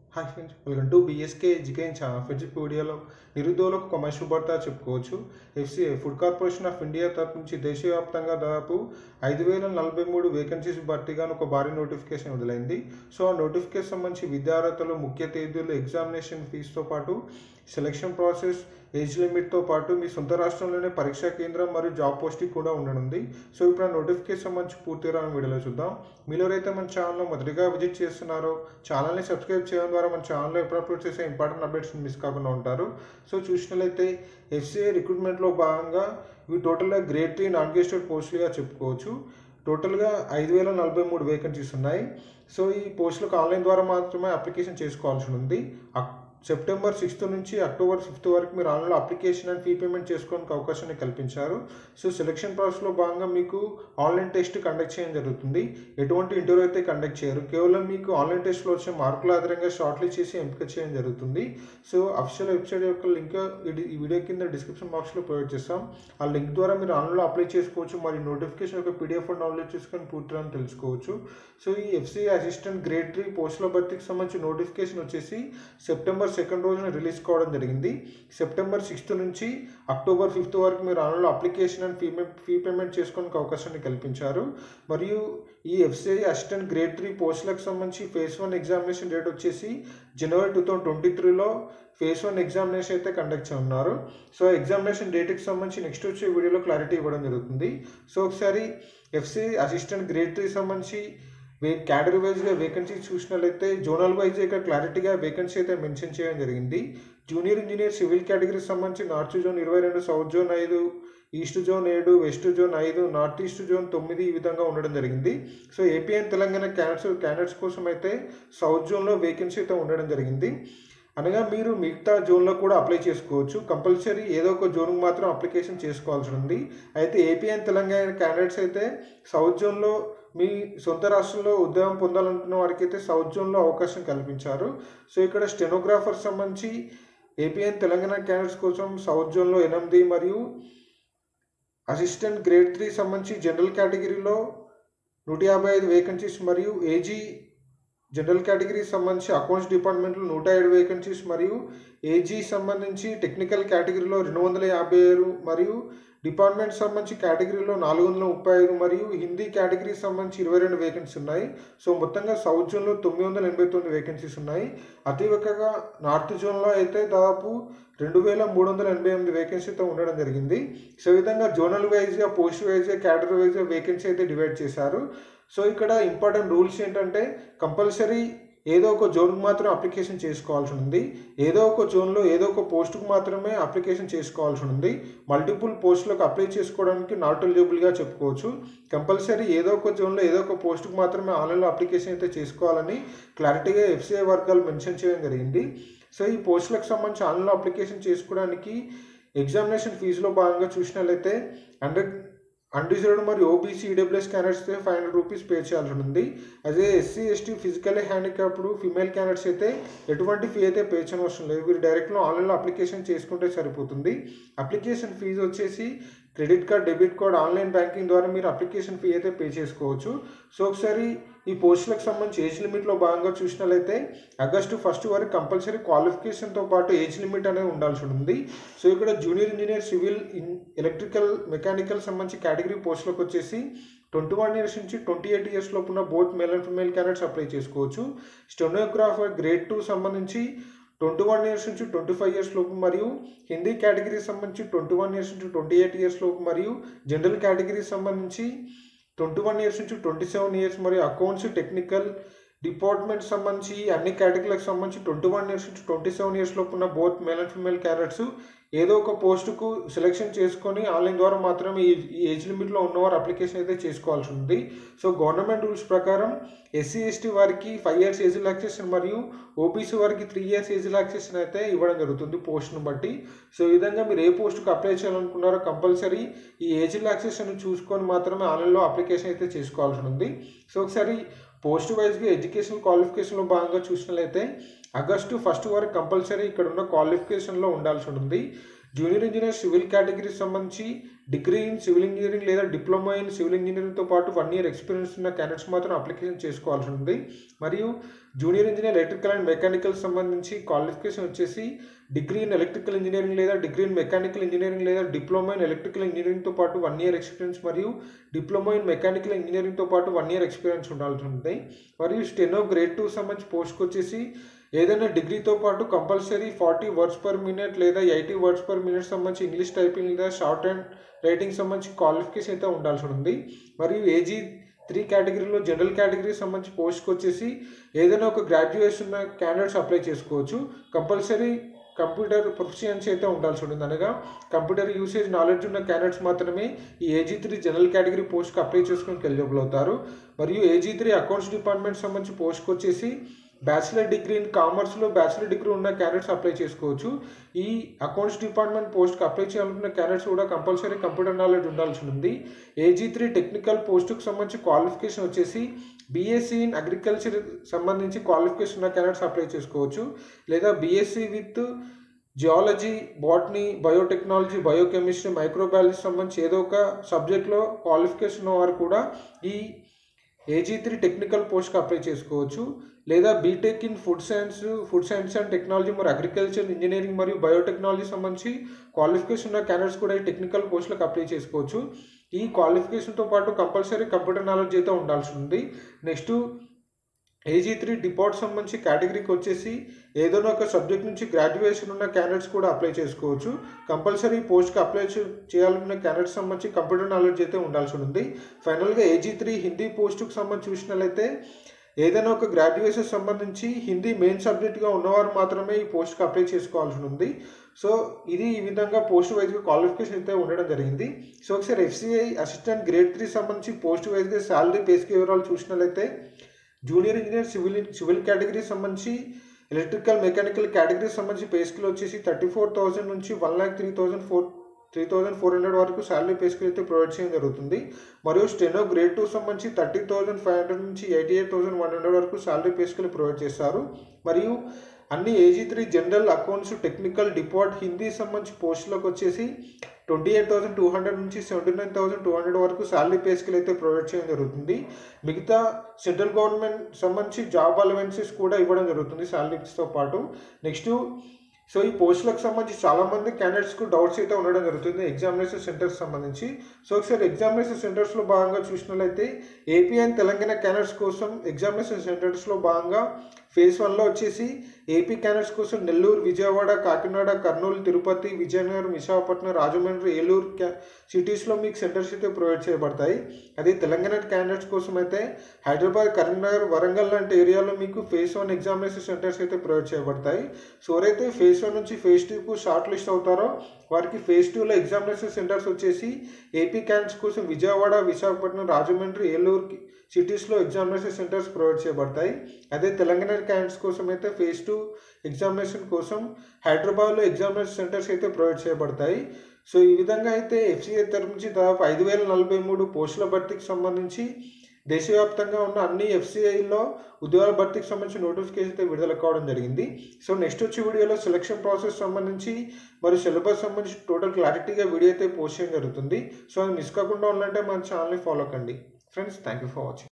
hi friends welcome to BSK education channel friends ఈ వీడియోలో నిరుద్యోగులకు ఒక మంచి శుభార్త చెప్పుకోవచ్చు FCI food corporation of India తరపు నుంచి దేశవ్యాప్తంగా దాదాపు ఐదు వేల నలభై మూడు వేకెన్సీస్ భర్తీగాను ఒక భారీ నోటిఫికేషన్ వదిలైంది సో ఆ నోటిఫికేషన్ సంబంధించి విద్యార్హతలు ముఖ్య తేదీలు ఎగ్జామినేషన్ ఫీజుతో పాటు సెలక్షన్ ప్రాసెస్ ఏజ్ లిమిట్తో పాటు మీ సొంత రాష్ట్రంలోనే పరీక్షా కేంద్రం మరియు జాబ్ పోస్టింగ్ కూడా ఉండనుంది సో ఇప్పుడు ఆ నోటిఫికేషన్ సంబంధించి పూర్తి వివరాలను వీడియోలో చూద్దాం మీలో అయితే మన ఛానల్లో మొదటిగా విజిట్ చేస్తున్నారో ఛానల్ని సబ్స్క్రైబ్ చేయడం ద్వారా మన ఛానల్లో ఎప్పుడు అప్లోడ్ చేసే ఇంపార్టెంట్ అప్డేట్స్ మిస్ కాకుండా ఉంటారు సో చూసినట్లయితే ఎఫ్సిఐ రిక్రూట్మెంట్లో భాగంగా ఇవి టోటల్గా గ్రేడ్ త్రీ నాన్ గెస్టెడ్ పోస్టులుగా చెప్పుకోవచ్చు టోటల్గా ఐదు వేల నలభై మూడు వేకెన్సీస్ ఉన్నాయి సో ఈ పోస్టులకు ఆన్లైన్ ద్వారా మాత్రమే అప్లికేషన్ చేసుకోవాల్సి ఉంది అక్- సెప్టెంబర్ సిక్స్త్ నుంచి అక్టోబర్ ఫిఫ్త్ వరకు మీరు ఆన్లైన్లో అప్లికేషన్ అండ్ ఫీ పేమెంట్ చేసుకోవడానికి అవకాశాన్ని కల్పించారు సో సెలక్షన్ ప్రాసెస్లో భాగంగా మీకు ఆన్లైన్ టెస్ట్ కండక్ట్ చేయడం జరుగుతుంది ఎటువంటి ఇంటర్వ్యూ అయితే కండక్ట్ చేయరు కేవలం మీకు ఆన్లైన్ టెస్ట్లో వచ్చే మార్కుల ఆధారంగా షార్ట్ లిస్ట్ చేసి ఎంపిక చేయడం జరుగుతుంది సో అఫిషియల్ వెబ్సైట్ యొక్క లింక్ ఈ వీడియో కింద డిస్క్రిప్షన్ బాక్స్లో ప్రొవైడ్ చేస్తాం ఆ లింక్ ద్వారా మీరు ఆన్లైన్లో అప్లై చేసుకోవచ్చు మరియు నోటిఫికేషన్ యొక్క పీడిఎఫ్ డౌన్లోడ్ చేసుకొని పూర్తిగా తెలుసుకోవచ్చు సో ఈ ఎఫ్సీ అసిస్టెంట్ గ్రేడ్ త్రీ పోస్టుల భర్తీకి సంబంధించి నోటిఫికేషన్ వచ్చేసి సెప్టెంబర్ సెకండ్ రోజున రిలీజ్ కావడం జరిగింది సెప్టెంబర్ సిక్స్త్ నుంచి అక్టోబర్ ఫిఫ్త్ వరకు మీరు ఆన్లైన్లో application and fee fee payment చేసుకోవడానికి అవకాశాన్ని కల్పించారు మరియు ఈ ఎఫ్సిఐ అసిస్టెంట్ గ్రేడ్ త్రీ పోస్టులకు సంబంధించి ఫేస్ వన్ ఎగ్జామినేషన్ డేట్ వచ్చేసి జనవరి టూ థౌజండ్ ట్వంటీ త్రీలో ఫేస్ వన్ ఎగ్జామినేషన్ అయితే కండక్ట్ చేయనున్నారు సో ఎగ్జామినేషన్ డేట్కి సంబంధించి నెక్స్ట్ వచ్చే వీడియోలో క్లారిటీ ఇవ్వడం జరుగుతుంది సో ఒకసారి ఎఫ్సిఐ అసిస్టెంట్ గ్రేడ్ త్రీ సంబంధించి వే కేటగిరీ వైజ్గా వేకెన్సీ చూసినట్లయితే జోనల్ వైజ్ ఇక్కడ క్లారిటీగా వేకెన్సీ అయితే మెన్షన్ చేయడం జరిగింది జూనియర్ ఇంజనీర్ సివిల్ కేటగిరీకి సంబంధించి నార్త్ జోన్ ఇరవై రెండు సౌత్ జోన్ ఐదు ఈస్ట్ జోన్ ఏడు వెస్ట్ జోన్ ఐదు నార్త్ ఈస్ట్ జోన్ తొమ్మిది ఈ విధంగా ఉండడం జరిగింది so AP and Telangana candidates candidates కోసం అయితే సౌత్ జోన్లో వేకెన్సీ అయితే ఉండడం జరిగింది అనగా మీరు మిగతా జోన్లో కూడా అప్లై చేసుకోవచ్చు కంపల్సరీ ఏదో ఒక జోన్కి మాత్రం అప్లికేషన్ చేసుకోవాల్సి ఉంది అయితే ఏపీ అండ్ తెలంగాణ క్యాండిడేట్స్ అయితే సౌత్ జోన్లో మీ సొంత రాష్ట్రంలో ఉద్యోగం పొందాలనుకున్న వారికి అయితే సౌత్ జోన్లో అవకాశం కల్పించారు సో ఇక్కడ స్టెనోగ్రాఫర్ సంబంధించి ఏపీ అండ్ తెలంగాణ క్యాండిడేట్స్ కోసం సౌత్ జోన్లో ఎనిమిది మరియు అసిస్టెంట్ గ్రేడ్ త్రీ సంబంధించి జనరల్ కేటగిరీలో నూట యాభై ఐదు వేకెన్సీస్ మరియు ఏజీ జనరల్ కేటగిరీ సంబంధించి అకౌంట్స్ డిపార్ట్మెంట్లో నూట ఏడు వేకెన్సీస్ మరియు ఏజీ సంబంధించి టెక్నికల్ కేటగిరీలో రెండు వందల యాభై ఆరు మరియు డిపార్ట్మెంట్ సంబంధించి కేటగిరీలో నాలుగు వందల ముప్పై ఐదు మరియు హిందీ కేటగిరీ సంబంధించి ఇరవై రెండు వేకెన్సీ ఉన్నాయి సో మొత్తంగా సౌత్ జోన్లో తొమ్మిది వందల ఎనభై తొమ్మిది వేకెన్సీస్ ఉన్నాయి అతివేగంగా నార్త్ జోన్లో అయితే దాదాపు రెండు వేల మూడు వందల ఎనభై ఎనిమిది వేకెన్సీతో ఉండడం జరిగింది సో ఈ విధంగా జోనల్ వైజ్గా పోస్ట్ వైజ్గా కేటగిరీ వైజ్గా వేకెన్సీ అయితే డివైడ్ చేశారు సో ఇక్కడ ఇంపార్టెంట్ రూల్స్ ఏంటంటే కంపల్సరీ ఏదో ఒక జోన్కి మాత్రం అప్లికేషన్ చేసుకోవాల్సి ఉంది ఏదో ఒక జోన్లో ఏదో ఒక పోస్టుకు మాత్రమే అప్లికేషన్ చేసుకోవాల్సి ఉంది మల్టిపుల్ పోస్టులకు అప్లై చేసుకోవడానికి నాట్ ఎలిజిబుల్గా చెప్పుకోవచ్చు కంపల్సరీ ఏదో ఒక జోన్లో ఏదో ఒక పోస్టుకు మాత్రమే ఆన్లైన్లో అప్లికేషన్ అయితే చేసుకోవాలని క్లారిటీగా ఎఫ్సిఐ వర్గాలు మెన్షన్ చేయడం జరిగింది సో ఈ పోస్టులకు సంబంధించి ఆన్లైన్లో అప్లికేషన్ చేసుకోవడానికి ఎగ్జామినేషన్ ఫీజులో భాగంగా చూసినట్లయితే అండర్ అన్రిజర్వ్డ్ మరియు ఓబీసీ ఈడబ్ల్యూఎస్ క్యాండిడేట్స్ అయితే ఫైవ్ హండ్రెడ్ రూపీస్ పే చేయాల్సి ఉంది అదే SC ST physically handicapped female candidates అయితే ఎటువంటి ఫీ అయితే పే చేయడం అవసరం లేదు వీరు డైరెక్ట్లో ఆన్లైన్లో అప్లికేషన్ చేసుకుంటే సరిపోతుంది అప్లికేషన్ ఫీజు వచ్చేసి credit card debit card online banking ద్వారా మీరు అప్లికేషన్ ఫీ అయితే పే చేసుకోవచ్చు సో ఒకసారి ఈ పోస్టులకు సంబంధించి ఏజ్ లిమిట్లో భాగంగా చూసినట్లయితే ఆగస్టు ఫస్ట్ వరకు కంపల్సరీ క్వాలిఫికేషన్తో పాటు ఏజ్ లిమిట్ అనేది ఉండాల్సి ఉంది సో ఇక్కడ junior engineer civil in electrical mechanical సంబంధించి కేటగిరీ పోస్టులకు వచ్చేసి ట్వంటీ వన్ ఇయర్స్ నుంచి ట్వంటీ ఎయిట్ ఇయర్స్ లోపున both male and female candidates apply చేసుకోవచ్చు స్టెనోగ్రాఫర్ గ్రేడ్ టూ సంబంధించి ట్వంటీ వన్ ఇయర్స్ నుంచి ట్వంటీ ఫైవ్ ఇయర్స్ లోపు మరియు హిందీ కేటగిరీ సంబంధించి ట్వంటీ వన్ ఇయర్స్ నుంచి ట్వంటీ ఎయిట్ ఇయర్స్ లోపు మరియు జనరల్ కేటగిరీ సంబంధించి ట్వంటీ వన్ ఇయర్స్ నుంచి ట్వంటీ సెవెన్ ఇయర్స్ మరియు అకౌంట్స్ టెక్నికల్ డిపార్ట్మెంట్ సంబంధించి అన్ని కేటగిరీలకు సంబంధించి ట్వంటీ వన్ ఇయర్స్ నుంచి ట్వంటీ సెవెన్ ఇయర్స్ లోపు ఉన్న బోత్ మేల్ అండ్ ఫిమేల్ క్యారెట్స్ ఏదో ఒక పోస్టుకు సెలెక్షన్ చేసుకొని ఆన్లైన్ ద్వారా మాత్రమే ఈ ఈ ఏజ్ లిమిట్లో ఉన్నవారు అప్లికేషన్ అయితే చేసుకోవాల్సి ఉంది సో గవర్నమెంట్ రూల్స్ ప్రకారం ఎస్సీ ఎస్టీ వారికి ఫైవ్ ఇయర్స్ ఏజ్ రిలాక్సేషన్ మరియు ఓబీసీ వారికి త్రీ ఇయర్స్ ఏజ్ రిలాక్సేషన్ అయితే ఇవ్వడం జరుగుతుంది పోస్ట్ను బట్టి సో ఈ విధంగా మీరు ఏ పోస్టుకు అప్లై చేయాలనుకున్నారో కంపల్సరీ ఈ ఏజ్ రిలాక్సేషన్ చూసుకొని మాత్రమే ఆన్లైన్లో అప్లికేషన్ అయితే చేసుకోవాల్సి ఉంది సో ఒకసారి పోస్ట్ వైజ్గా ఎడ్యుకేషన్ క్వాలిఫికేషన్లో భాగంగా చూసినట్లయితే ఆగస్టు ఫస్ట్ వరకు కంపల్సరీ ఇక్కడ ఉన్న క్వాలిఫికేషన్లో ఉండాల్సి ఉంటుంది జూనియర్ ఇంజనీర్ సివిల్ కేటగిరీకి సంబంధించి డిగ్రీ ఇన్ సివిల్ ఇంజనీరింగ్ లేదా డిప్లొమా ఇన్ సివిల్ ఇంజనీరింగ్తో పాటు వన్ ఇయర్ ఎక్స్పీరియన్స్ ఉన్న క్యాండిడేట్స్ మాత్రం అప్లికేషన్ చేసుకోవాల్సి ఉంది మరియు junior engineer electrical and mechanical సంబంధించి క్వాలిఫికేషన్ వచ్చేసి డిగ్రీ ఇన్ ఎలక్ట్రికల్ ఇంజనీరింగ్ లేదా డిగ్రీ ఇన్ మెకానికల్ ఇంజనీరింగ్ లేదా డిప్లొమా ఇన్ ఎలక్ట్రికల్ ఇంజనీరింగ్తో పాటు వన్ ఇయర్ ఎక్స్పీరియన్స్ మరియు డిప్లొమా ఇన్ మెకానికల్ ఇంజనీరింగ్తో పాటు వన్ ఇయర్ ఎక్స్పీరియన్స్ ఉండాల్సి ఉంటుంది మరియు స్టెనో గ్రేడ్ టూ సంబంధించి పోస్ట్కి వచ్చేసి ఏదైనా డిగ్రీతో పాటు compulsory forty words per minute లేదా ఎయిటీ వర్డ్స్ పర్ మినిట్ సంబంధించి ఇంగ్లీష్ టైపింగ్ లేదా షార్ట్ అండ్ రైటింగ్ సంబంధించి క్వాలిఫికేషన్ అయితే ఉండాల్సి ఉంది మరియు ఏజీ త్రీ కేటగిరీలో జనరల్ కేటగిరీ సంబంధించి పోస్ట్కి వచ్చేసి ఏదైనా ఒక గ్రాడ్యుయేషన్ ఉన్న క్యాండిడేట్స్ అప్లై చేసుకోవచ్చు కంపల్సరీ కంప్యూటర్ ప్రొఫిషియన్సీ అయితే ఉండాల్సి ఉంటుంది అనగా కంప్యూటర్ యూసేజ్ నాలెడ్జ్ ఉన్న క్యాండిడేట్స్ మాత్రమే ఈ ఏజీ త్రీ జనరల్ కేటగిరీ పోస్ట్కి అప్లై చేసుకుని ఎలిజిబుల్ అవుతారు మరియు ఏజీ త్రీ అకౌంట్స్ డిపార్ట్మెంట్ సంబంధించి పోస్ట్కి వచ్చేసి బ్యాచిలర్ డిగ్రీ ఇన్ కామర్స్లో బ్యాచిలర్ డిగ్రీ ఉన్న క్యాండిడేట్స్ అప్లై చేసుకోవచ్చు ఈ అకౌంట్స్ డిపార్ట్మెంట్ పోస్ట్కి అప్లై చేయాలనుకున్న క్యాండిడేట్స్ కూడా కంపల్సరీ కంప్యూటర్ నాలెడ్జ్ ఉండాల్సి ఉంది ఏజీ త్రీ టెక్నికల్ పోస్టుకు సంబంధించి క్వాలిఫికేషన్ వచ్చేసి బీఎస్సీ ఇన్ అగ్రికల్చర్ సంబంధించి క్వాలిఫికేషన్ ఉన్న క్యాండిడేట్స్ అప్లై చేసుకోవచ్చు లేదా BSc with geology botany biotechnology biochemistry microbiology సంబంధించి ఏదో ఒక సబ్జెక్ట్లో క్వాలిఫికేషన్ ఉన్న వారు కూడా ఈ ఏజీ త్రీ టెక్నికల్ పోస్ట్కి అప్లై చేసుకోవచ్చు లేదా BTech in food science food science and technology మరియు అగ్రికల్చర్ ఇంజనీరింగ్ మరియు బయోటెక్నాలజీ సంబంధించి క్వాలిఫికేషన్ ఉన్న క్యాండిడేట్స్ కూడా ఈ టెక్నికల్ పోస్టులకు అప్లై చేసుకోవచ్చు ఈ క్వాలిఫికేషన్తో పాటు కంపల్సరీ కంప్యూటర్ నాలెడ్జ్ అయితే ఉండాల్సి ఉంది నెక్స్ట్ ఏజీ త్రీ డిపార్ట్ సంబంధించి కేటగిరీకి వచ్చేసి ఏదైనా ఒక సబ్జెక్ట్ నుంచి గ్రాడ్యుయేషన్ ఉన్న క్యాండిడేట్స్ కూడా అప్లై చేసుకోవచ్చు కంపల్సరీ పోస్ట్కి అప్లై చేయాలనుకున్న క్యాండిడేట్స్ సంబంధించి కంప్యూటర్ నాలెడ్జ్ అయితే ఉండాల్సి ఉంది ఫైనల్గా ఏజీ త్రీ హిందీ పోస్టుకు సంబంధించి చూసినట్లయితే ఏదైనా ఒక గ్రాడ్యుయేషన్ సంబంధించి హిందీ మెయిన్ సబ్జెక్ట్గా ఉన్నవారు మాత్రమే ఈ పోస్ట్కి అప్లై చేసుకోవాల్సి ఉంది సో ఇది ఈ విధంగా పోస్ట్ వైజ్గా క్వాలిఫికేషన్ అయితే ఉండడం జరిగింది సో ఒకసారి ఎఫ్సిఐ అసిస్టెంట్ గ్రేడ్ త్రీ సంబంధించి పోస్ట్ వైజ్గా శాలరీ పేస్కి వివరాలు చూసినట్లయితే junior engineer civil civil category సంబంధించి ఎలక్ట్రికల్ మెకానికల్ కేటగిరీ సంబంధించి పే స్కేల్ వచ్చేసి థర్టీ ఫోర్ థౌసండ్ నుంచి one lakh three thousand four three thousand four hundred వరకు శాలరీ పే స్కేల్ అయితే ప్రొవైడ్ చేయడం జరుగుతుంది మరియు స్టెనో గ్రేడ్ టూ సంబంధించి థర్టీ థౌసండ్ ఫైవ్ హండ్రెడ్ నుంచి eighty eight thousand one hundred వరకు శాలరీ పే స్కేల్ ప్రొవైడ్ చేస్తారు మరియు అన్ని AG three general accounts technical depart Hindi సంబంధించి పోస్టులకు వచ్చేసి twenty eight thousand two hundred నుంచి seventy nine thousand two hundred వరకు శాలరీ పే స్కేల్ అయితే ప్రొవైడ్ చేయడం జరుగుతుంది మిగతా సెంట్రల్ గవర్నమెంట్ సంబంధించి జాబ్ అలవెన్సెస్ కూడా ఇవ్వడం జరుగుతుంది శాలరీస్తో పాటు నెక్స్ట్ సో ఈ పోస్టులకు సంబంధించి చాలామంది క్యాండిడేట్స్కు డౌట్స్ అయితే ఉండడం జరుగుతుంది ఎగ్జామినేషన్ సెంటర్స్ సంబంధించి సో ఒకసారి ఎగ్జామినేషన్ సెంటర్స్లో భాగంగా చూసినట్లయితే ఏపీ అండ్ తెలంగాణ క్యాండిడేట్స్ కోసం ఎగ్జామినేషన్ సెంటర్స్లో భాగంగా ఫేజ్ వన్లో వచ్చేసి ఏపీ క్యాండిడేట్స్ కోసం నెల్లూరు విజయవాడ కాకినాడ కర్నూలు తిరుపతి విజయనగరం విశాఖపట్నం రాజమండ్రి ఏలూరు క్యా సిటీస్లో మీకు సెంటర్స్ అయితే ప్రొవైడ్ చేయబడతాయి అదే తెలంగాణ క్యాండిడేట్స్ కోసం అయితే హైదరాబాద్ కరీంనగర్ వరంగల్ లాంటి ఏరియాలో మీకు ఫేజ్ వన్ ఎగ్జామినేషన్ సెంటర్స్ అయితే ప్రొవైడ్ చేయబడతాయి సో ఎవరైతే ఫేజ్ వన్ నుంచి ఫేజ్ టూకు షార్ట్ లిస్ట్ అవుతారో వారికి ఫేజ్ టూలో ఎగ్జామినేషన్ సెంటర్స్ వచ్చేసి ఏపీ క్యాండిడేట్స్ కోసం విజయవాడ విశాఖపట్నం రాజమండ్రి ఏలూరు సిటీస్లో ఎగ్జామినేషన్ సెంటర్స్ ప్రొవైడ్ చేయబడతాయి అదే తెలంగాణ క్యాండిడేట్స్ కోసం అయితే ఫేజ్ టూ ఎగ్జామినేషన్ కోసం హైదరాబాద్లో ఎగ్జామినేషన్ సెంటర్స్ అయితే ప్రొవైడ్ చేయబడతాయి సో ఈ విధంగా అయితే ఎఫ్సీఏ తరఫు నుంచి దాదాపు ఐదు వేల నలభై మూడు పోస్టుల భర్తీకి సంబంధించి దేశవ్యాప్తంగా ఉన్న అన్ని ఎఫ్సీఐలో ఉద్యోగాల భర్తీకి సంబంధించి నోటిఫికేషన్ అయితే విడుదల కావడం జరిగింది సో నెక్స్ట్ వచ్చే వీడియోలో సెలక్షన్ ప్రాసెస్ సంబంధించి మరియు సిలబస్ సంబంధించి టోటల్ క్లారిటీగా వీడియో అయితే పోస్ట్ చేయడం జరుగుతుంది సో అది మిస్ కాకుండా ఉండాలంటే మన ఛానల్ని ఫాలో కండి friends thank you for watching